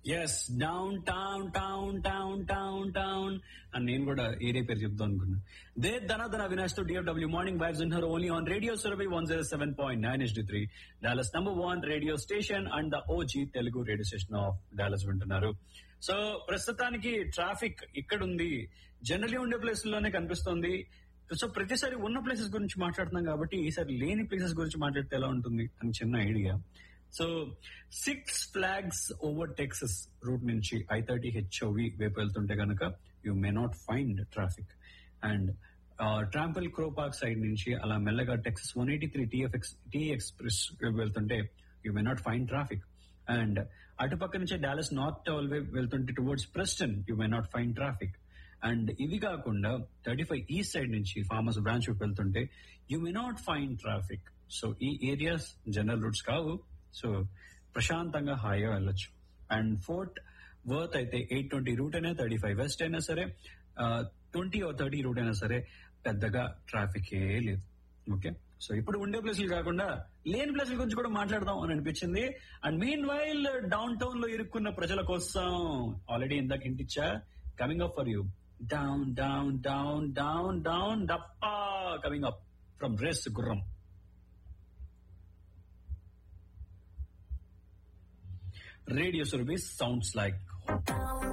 yes down town town town town town అని నేను కూడా ఏరియా పేరు చెప్తాను అనుకున్నా దే ధనాధన అవినాష్ తో డిఎఫ్డబ్ల్యూ మార్నింగ్ వైబ్స్ ఉన్నారు only on radio Surabhi one zero seven point nine S three Dallas number one radio station and the OG Telugu radio station of Dallas వింటున్నారు so ప్రస్తుతానికి ట్రాఫిక్ ఇక్కడ ఉంది జనరల్లీ ఉండే ప్లేస్ లోనే కనిపిస్తుంది సో ప్రతిసారి ఉన్న ప్లేసెస్ గురించి మాట్లాడుతున్నాం కాబట్టి ఈసారి లేని ప్లేసెస్ గురించి మాట్లాడితే ఎలా ఉంటుంది అని చిన్న idea so six flags over Texas route నుంచి ఐ థర్టీ హెచ్ఓవి వైపు వెళ్తుంటే కనుక you may not find traffic and Trammell Crow park side నుంచి అలా మెల్లగా Texas one eighty three TFX T express వైపు వెళ్తుంటే you may not find traffic and అటుపక్క నుంచి డాలస్ నార్త్ టవల్ వైపు వెళ్తుంటే towards Preston you may not find traffic and ఇవి కాకుండా థర్టీ ఫైవ్ ఈస్ట్ సైడ్ నుంచి ఫార్మర్స్ బ్రాంచ్ వైపు వెళ్తుంటే you may not find traffic so ఈ ఏరియాస్ జనరల్ రూట్స్ కావు సో ప్రశాంతంగా హాయిగా వెళ్ళొచ్చు అండ్ ఫోర్త్ వర్త్ అయితే ఎయిట్ ట్వంటీ రూట్ అయినా థర్టీ ఫైవ్ వెస్ట్ అయినా సరే ట్వంటీ ఆర్ థర్టీ రూట్ అయినా సరే పెద్దగా ట్రాఫిక్ ఏ లేదు ఓకే సో ఇప్పుడు ఉండే ప్లేసులు కాకుండా లేని ప్లేసుల గురించి కూడా మాట్లాడదాం అని అనిపించింది and meanwhile downtown లో ఇరుక్కున్న ప్రజల కోసం ఆల్రెడీ ఇందాక ఇంటిచ్చా coming up for you down down down down down డప్పా కమింగ్ అప్ ఫ్రమ్ డ్రెస్ గుర్రం రేడియో సర్వీస్ సౌండ్స్ లైక్